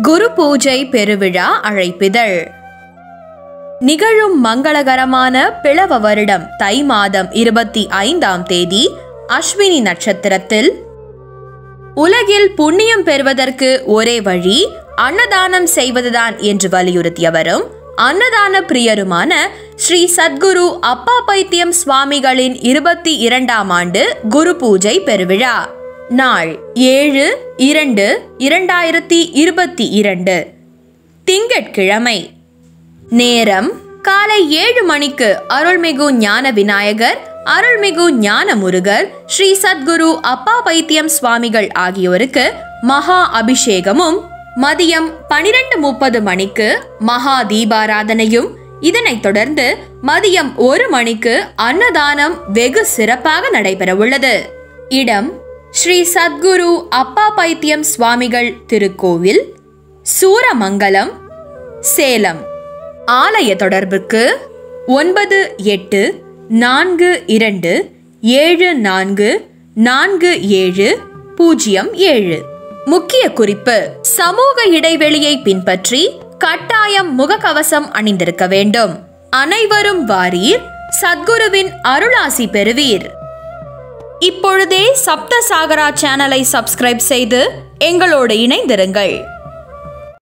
குரு பூஜை பெருவிழா அழைப்பிதழ் நிகழும் மங்களகரமான பிளவ வருடம் தை மாதம் இருபத்தி ஐந்தாம் தேதி அஸ்வினி நட்சத்திரத்தில் உலகில் புண்ணியம் பெறுவதற்கு ஒரே வழி அன்னதானம் செய்வதுதான் என்று வலியுறுத்தியவரும் அன்னதான பிரியருமான ஸ்ரீ சத்குரு அப்பா பைத்தியம் சுவாமிகளின் இருபத்தி இரண்டாம் ஆண்டு குரு பூஜை பெருவிழா நாள் ஏழு இரண்டு இரண்டாயிரத்தி இருபத்தி இரண்டு திங்கட்கிழமை நேரம் காலை ஏழு மணிக்கு அருள்மிகு ஞான விநாயகர் அருள்மிகு ஞான முருகர் ஸ்ரீ சத்குரு அப்பா பைத்தியம் சுவாமிகள் ஆகியோருக்கு மகா அபிஷேகமும் மதியம் பனிரெண்டு முப்பது மணிக்கு மகா தீபாராதனையும் இதனைத் தொடர்ந்து மதியம் ஒரு மணிக்கு அன்னதானம் வெகு சிறப்பாக நடைபெறவுள்ளது இடம் ஸ்ரீ சத்குரு அப்பா பைத்தியம் சுவாமிகள் திருக்கோவில் சூரமங்கலம் சேலம் ஆலய தொடர்புக்கு ஒன்பது எட்டு நான்கு இரண்டு ஏழு நான்கு நான்கு ஏழு பூஜ்ஜியம் ஏழு முக்கிய குறிப்பு சமூக இடைவெளியை பின்பற்றி கட்டாயம் முகக்கவசம் அணிந்திருக்க வேண்டும் அனைவரும் வாரீர் சத்குருவின் அருளாசி பெறுவீர் இப்பொழுதே சப்த சாகரா சேனலை சப்ஸ்கிரைப் செய்து எங்களோடு இணைந்திருங்கள்